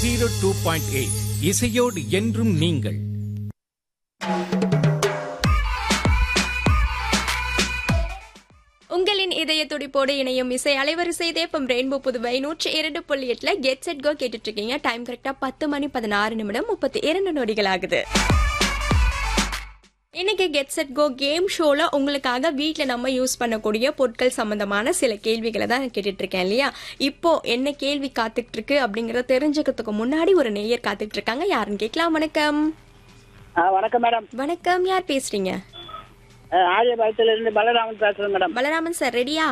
Zero two point eight இசையோடு என்றும் நீங்கள் உங்களின் இதய துடிப்போடு இணையும் இசை அலைவரிசை தேப்பம் ரெயின்போ புதுவை நூற்றி இரண்டு புள்ளி எட்டுல கெட் செட் கோ கேட்டுட்டு இருக்கீங்க டைம் கரெக்டா பத்து மணி பதினாறு நிமிடம் முப்பத்தி இரண்டு நொடிகள் ஆகுது இன்னைக்கு கெட் செட் கோ கேம் ஷோல உங்களுக்காக வீட்டில் நம்ம யூஸ் பண்ணக்கூடிய பொருட்கள் சம்பந்தமான சில கேள்விகளை தான் கேட்டுட்டு இருக்கேன் இல்லையா இப்போ என்ன கேள்வி காத்துட்டு இருக்கு அப்படிங்கறத தெரிஞ்சுக்கிறதுக்கு முன்னாடி ஒரு நேயர் காத்துட்டு இருக்காங்க யாருன்னு கேட்கலாம் வணக்கம் ஆ வணக்கம் மேடம் வணக்கம் யார் பேசுறீங்க ஆரியபாளையத்துல இருந்து பலராமன் பேசுறேன் மேடம் பலராமன் சார் ரெடியா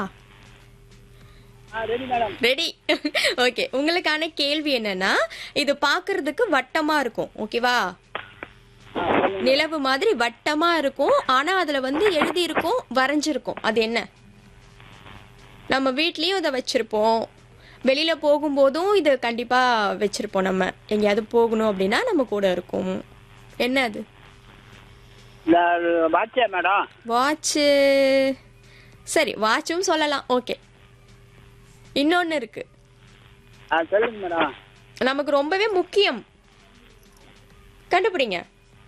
ஆ ரெடி மேடம் ரெடி ஓகே உங்களுக்கான கேள்வி என்னன்னா இது பார்க்கிறதுக்கு வட்டமா இருக்கும் ஓகேவா நிலவு மாதிரி வட்டமா இருக்கும் ஆனா அதுல வந்து எழுதி இருக்கும் வரைஞ்சிருக்கும் அது என்ன நம்ம வீட்லயும் இதை வச்சிருப்போம் வெளியில போகும்போதும் இது கண்டிப்பா வச்சிருப்போம் நம்ம எங்கேயாவது போகணும் அப்படின்னா நம்ம கூட இருக்கும் என்ன அது இந்த வாட்சியா மேடம் வாட்சு சரி வாட்சும் சொல்லலாம் ஓகே இன்னொன்னு இருக்கு ஆ சொல்லுங்க மேடம் நமக்கு ரொம்பவே முக்கியம் கண்டுபிடிங்க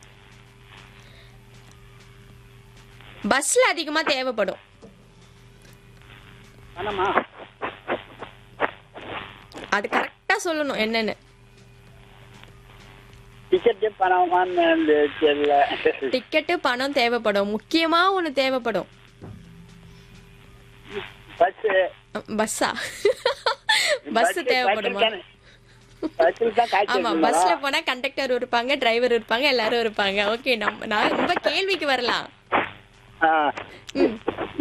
பஸ்ல அதிகமா தேவைப்படும் பணமா அது கரெக்டா சொல்லணும் என்னன்னு டிக்கெட்டு பணம் தெரியல டிக்கெட்டு பணம் தேவைப்படும் முக்கியமா ஒண்ணு தேவைப்படும் பஸ் பஸ்ஸா பஸ் தேவைப்படுமா பஸ்ஸில் தான் காய்ச்சி ஆமா பஸ்ல போனா கண்டக்டர் இருப்பாங்க டிரைவர் இருப்பாங்க எல்லாரும் இருப்பாங்க ஓகே நம்ம நான் ரொம்ப கேள்விக்கு வரலாம் ஆ ம்.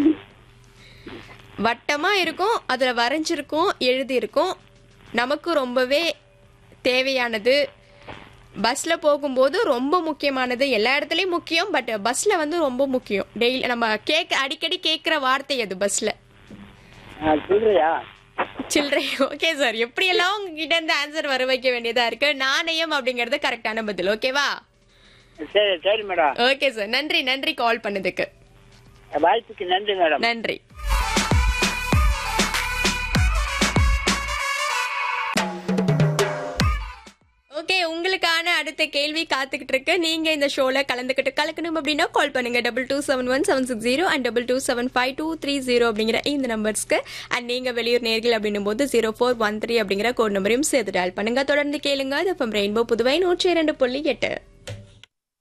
வட்டமா இருக்கும் அதுல வரைஞ்சிருக்கும் எழுதி இருக்கும் நமக்கு ரொம்பவே தேவையானது பஸ்ல போகும்போது ரொம்ப முக்கியமானது எல்லா இடத்துலயும் முக்கியம் பட் பஸ்ல வந்து ரொம்ப முக்கியம் டெய்லி நம்ம கேட்க அடிக்கடி கேட்குற வார்த்தை அது பஸ்ல ஆ, சொல்றியா சில்லறை ஓகே சார் எப்படியெல்லாம் உங்ககிட்ட இருந்து ஆன்சர் வர வைக்க வேண்டியதா இருக்கு நாணயம் அப்படிங்கறது கரெக்டான பதில் ஓகேவா சரி சரி மேடம் ஓகே சார் நன்றி நன்றி கால் பண்ணதுக்கு வாய்ப்புக்கு நன்றி மேடம் நன்றி ஓகே உங்களுக்கான அடுத்த கேள்வி காத்துக்கிட்டு இருக்கு நீங்க இந்த ஷோல கலந்துக்கிட்டு கலக்கணும் அப்படின்னா கால் பண்ணுங்க double two seven one seven six zero and double two seven five two three zero அப்படிங்கிற இந்த நம்பர்ஸ்க்கு அண்ட் நீங்க வெளியூர் நேர்கள் அப்படின்னும் போது ஜீரோ ஃபோர் ஒன் த்ரீ அப்படிங்கிற கோட் நம்பரையும் சேர்த்து டயல் பண்ணுங்க தொடர்ந்து கேளுங்க இது ரெயின்போ புதுவை நூற்றி இரண்டு புள்ளி எட்டு